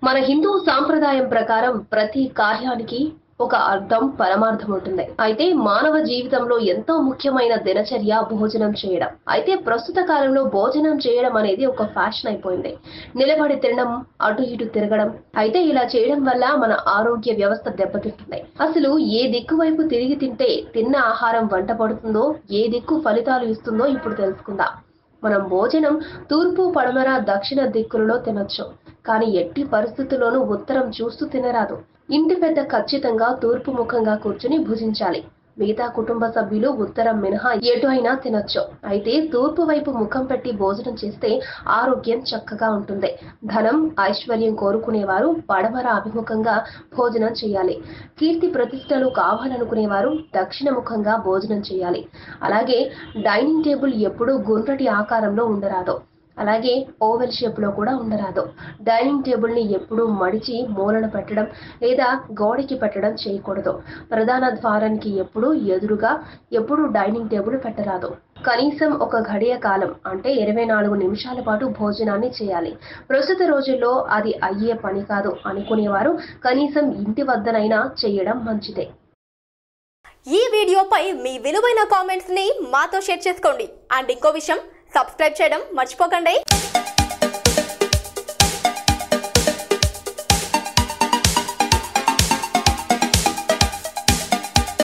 మన హిందూ సాంప్రదాయం ప్రకారం ప్రతి కార్యానికి ఒక అర్థం పరమార్థం ఉంటుంది అయితే మానవ జీవితంలో ఎంతో ముఖ్యమైన దినచర్య భోజనం చేయడం అయితే ప్రస్తుత కాలంలో భోజనం చేయడం అనేది ఒక ఫ్యాషన్ అయిపోయింది నిలబడి తినడం అటు ఇటు తిరగడం అయితే ఇలా చేయడం వల్ల మన ఆరోగ్య వ్యవస్థ దెబ్బతింటుంది అసలు ఏ దిక్కు వైపు తిరిగి తింటే తిన్న ఆహారం వంట పడుతుందో ఏ దిక్కు ఫలితాలు ఇస్తుందో ఇప్పుడు తెలుసుకుందాం మనం భోజనం తూర్పు పడమర దక్షిణ దిక్కులలో తినొచ్చు కానీ ఎట్టి పరిస్థితుల్లోనూ ఉత్తరం చూస్తూ తినరాదు ఇంటి పెద్ద ఖచ్చితంగా తూర్పు ముఖంగా కూర్చుని భుజించాలి మిగతా కుటుంబ సభ్యులు ఉత్తరం మినహా ఎటు అయినా తినొచ్చు అయితే తూర్పు వైపు ముఖం పెట్టి భోజనం చేస్తే ఆరోగ్యం చక్కగా ఉంటుంది ధనం ఐశ్వర్యం కోరుకునేవారు పడమర అభిముఖంగా భోజనం చేయాలి కీర్తి ప్రతిష్టలు కావాలనుకునేవారు దక్షిణ ముఖంగా భోజనం చేయాలి అలాగే డైనింగ్ టేబుల్ ఎప్పుడూ గుండ్రటి ఆకారంలో ఉండరాదు అలాగే ఓవెల్ షేప్ లో కూడా ఉండరాదు డైనింగ్ టేబుల్ ని ఎప్పుడూ మడిచి మూలన పెట్టడం లేదా గోడకి పెట్టడం చేయకూడదు ప్రధాన ద్వారానికి ఎప్పుడూ ఎదురుగా ఎప్పుడూ డైనింగ్ టేబుల్ పెట్టరాదు కనీసం ఒక గడియ కాలం అంటే ఇరవై నాలుగు నిమిషాల పాటు భోజనాన్ని చేయాలి ప్రస్తుత రోజుల్లో అది అయ్యే పని కాదు అనుకునేవారు కనీసం ఇంటి వద్దనైనా చేయడం మంచిదే ఈ వీడియోపై మీ విలువైన కామెంట్స్ ని మాతో షేర్ చేసుకోండి అండ్ ఇంకో విషయం సబ్స్క్రైబ్ చేయడం మర్చిపోకండి